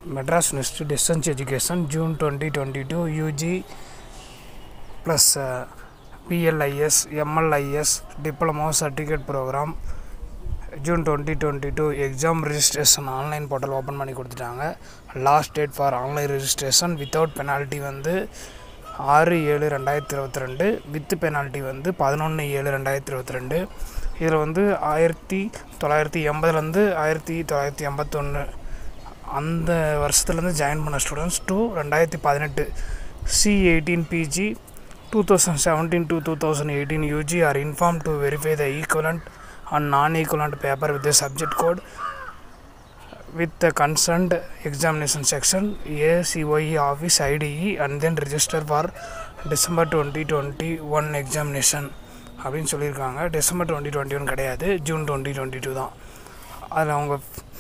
Madras university distance education June twenty twenty two UG plus BLIS MLIS diploma certificate programme June twenty twenty two exam registration online portal open பண்ணி கொடுத்துட்டாங்க last date for online registration without penalty வந்து ஆறு ஏழு ரெண்டாயிரத்தி இருபத்தி ரெண்டு with penalty வந்து பதினொன்று ஏழு ரெண்டாயிரத்தி இருபத்தி ரெண்டு இதில் வந்து ஆயிரத்தி தொள்ளாயிரத்தி எண்பதுலேருந்து ஆயிரத்தி தொள்ளாயிரத்தி எண்பத்தொன்று அந்த வருஷத்துலேருந்து ஜாயின் பண்ண ஸ்டூடெண்ட்ஸ் டூ ரெண்டாயிரத்தி பதினெட்டு C eighteen PG two thousand seventeen to two thousand eighteen UG are inform to verify the equivalent and non equivalent paper with the subject code with the concerned examination section ACOE office IDE and then register for December 2021 examination அப்படின்னு சொல்லியிருக்காங்க December twenty twenty one கிடையாது June twenty twenty two தான் அதில் அவங்க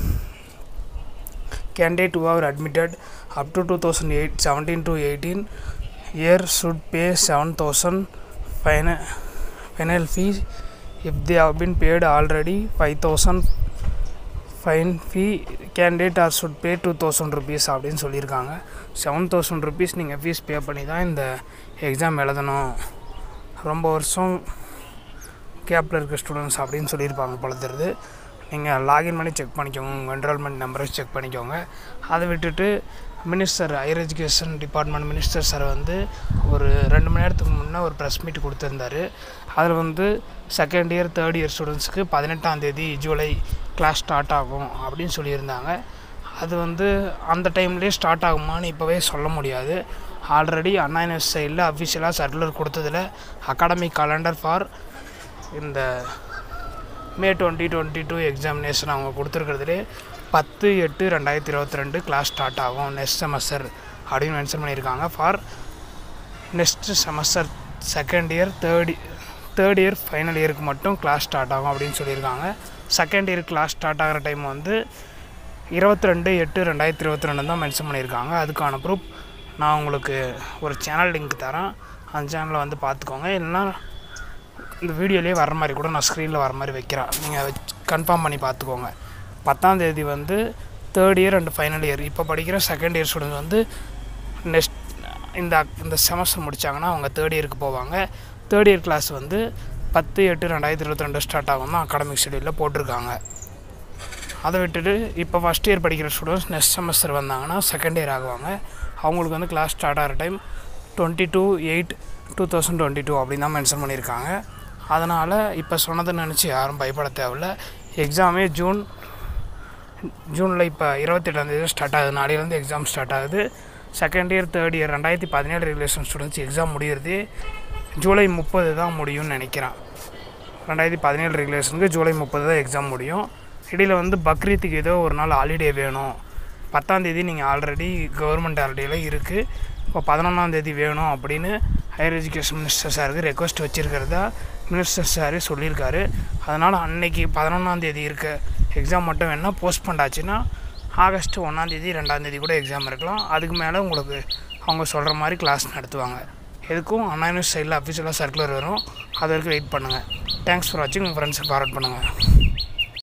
candidate who are admitted up to 2008 17 to 18 year should pay 7000 final final fee if they have been paid already 5000 fine fee candidate are should pay two thousand rupees அப்படின்னு சொல்லியிருக்காங்க seven thousand rupees நீங்கள் fees pay பண்ணி தான் இந்த exam எழுதணும் ரொம்ப வருஷம் கேப்பில் இருக்க ஸ்டூடெண்ட்ஸ் அப்படின்னு சொல்லியிருப்பாங்க போல தெரியுது நீங்கள் லாகின் பண்ணி செக் பண்ணிக்கோங்க உங்கள் என்ரோல்மெண்ட் நம்பரை செக் பண்ணிக்கோங்க அதை விட்டுட்டு minister higher education department minister sir வந்து ஒரு ரெண்டு மணி நேரத்துக்கு முன்னே ஒரு ப்ரெஸ் மீட் கொடுத்துருந்தாரு அதில் வந்து செகண்ட் இயர் தேர்ட் இயர் ஸ்டூடெண்ட்ஸ்க்கு பதினெட்டாம் தேதி ஜூலை கிளாஸ் ஸ்டார்ட் ஆகும் அப்படின்னு சொல்லியிருந்தாங்க அது வந்து அந்த டைம்லேயே ஸ்டார்ட் ஆகுமான்னு இப்போவே சொல்ல முடியாது ஆல்ரெடி அண்ணா யூனிவர்சிட்டி சைடில் அஃபிஷியலாக சர்க்குலர் கொடுத்ததில் அகாடமிக் காலண்டர் ஃபார் இந்த May twenty twenty two examination அவங்க கொடுத்துருக்கிறதுலே பத்து எட்டு ரெண்டாயிரத்தி இருபத்தி ரெண்டு கிளாஸ் ஸ்டார்ட் ஆகும் நெக்ஸ்ட் செமஸ்டர் அப்படின்னு மென்ஷன் பண்ணியிருக்காங்க for next semester second year third third year final இயருக்கு மட்டும் கிளாஸ் ஸ்டார்ட் ஆகும் அப்படின்னு சொல்லியிருக்காங்க செகண்ட் இயர் கிளாஸ் ஸ்டார்ட் ஆகிற டைம் வந்து இருபத்தி ரெண்டு எட்டு ரெண்டாயிரத்தி இருபத்தி ரெண்டு தான் மென்ஷன் பண்ணியிருக்காங்க அதுக்கான ப்ரூஃப் நான் உங்களுக்கு ஒரு சேனல் லிங்க் தரேன் அந்த சேனலை வந்து பார்த்துக்கோங்க இல்லைன்னா இந்த வீடியோலேயே வர மாதிரி கூட நான் ஸ்க்ரீனில் வர மாதிரி வைக்கிறேன் நீங்கள் வச்சு கன்ஃபார்ம் பண்ணி பார்த்துக்கோங்க பத்தாம் தேதி வந்து third year and final year இப்போ படிக்கிற செகண்ட் இயர் ஸ்டூடெண்ட்ஸ் வந்து நெக்ஸ்ட் இந்த இந்த செமஸ்டர் முடித்தாங்கன்னா அவங்க தேர்ட் இயருக்கு போவாங்க தேர்ட் இயர் கிளாஸ் வந்து பத்து எட்டு ரெண்டாயிரத்தி இருபத்தி ரெண்டு ஸ்டார்ட் ஆகும் தான் அகாடமிக் ஷெடியூலில் போட்டிருக்காங்க அதை விட்டுட்டு இப்போ ஃபஸ்ட் இயர் படிக்கிற ஸ்டூடெண்ட்ஸ் நெக்ஸ்ட் செமஸ்டர் வந்தாங்கன்னா செகண்ட் இயர் ஆகுவாங்க அவங்களுக்கு வந்து கிளாஸ் ஸ்டார்ட் ஆகிற time twenty two eight two thousand twenty two அப்படின்னு தான் மென்ஷன் பண்ணியிருக்காங்க அதனால் இப்போ சொன்னதை நினச்சி யாரும் பயப்பட தேவையில்ல எக்ஸாமே ஜூன் ஜூனில் இப்போ இருபத்தெட்டாந்தேதி ஸ்டார்ட் ஆகுது நாளையிலேருந்து எக்ஸாம் ஸ்டார்ட் ஆகுது செகண்ட் இயர் தேர்ட் இயர் ரெண்டாயிரத்தி பதினேழு ரெகுலேஷன் ஸ்டூடெண்ட்ஸ் எக்ஸாம் முடிகிறது ஜூலை முப்பது தான் முடியும்னு நினைக்கிறேன் ரெண்டாயிரத்தி பதினேழு ரெகுலேஷனுக்கு ஜூலை முப்பது தான் எக்ஸாம் முடியும் இடையில் வந்து பக்ரீத்துக்கு ஏதோ ஒரு நாள் ஹாலிடே வேணும் பத்தாந்தேதி நீங்கள் ஆல்ரெடி கவர்மெண்ட் ஹாலிடேயில் இருக்குது இப்போ பதினொன்றாந்தேதி வேணும் அப்படின்னு ஹையர் எஜுகேஷன் மினிஸ்டர் சாருக்கு ரெக்வஸ்ட் வச்சுருக்கிறதா மினிஸ்டர் சாரே சொல்லியிருக்காரு அதனால் அன்னைக்கு பதினொன்றாந்தேதி இருக்க எக்ஸாம் மட்டும் வேணால் போஸ்ட் பண்ணாச்சுன்னா ஆகஸ்ட் ஒன்றாந்தேதி ரெண்டாந்தேதி கூட எக்ஸாம் இருக்கலாம் அதுக்கு மேலே உங்களுக்கு அவங்க சொல்கிற மாதிரி கிளாஸ் நடத்துவாங்க எதுக்கும் அண்ணா யூனிவர்சிட்டி சைடில் அஃபிஷியலாக சர்க்குலர் வரும் அது வரைக்கும் வெயிட் பண்ணுங்கள் தேங்க்ஸ் ஃபார் வாட்சிங் உங்கள் ஃப்ரெண்ட்ஸை ஃபார்வர்ட் பண்ணுங்கள்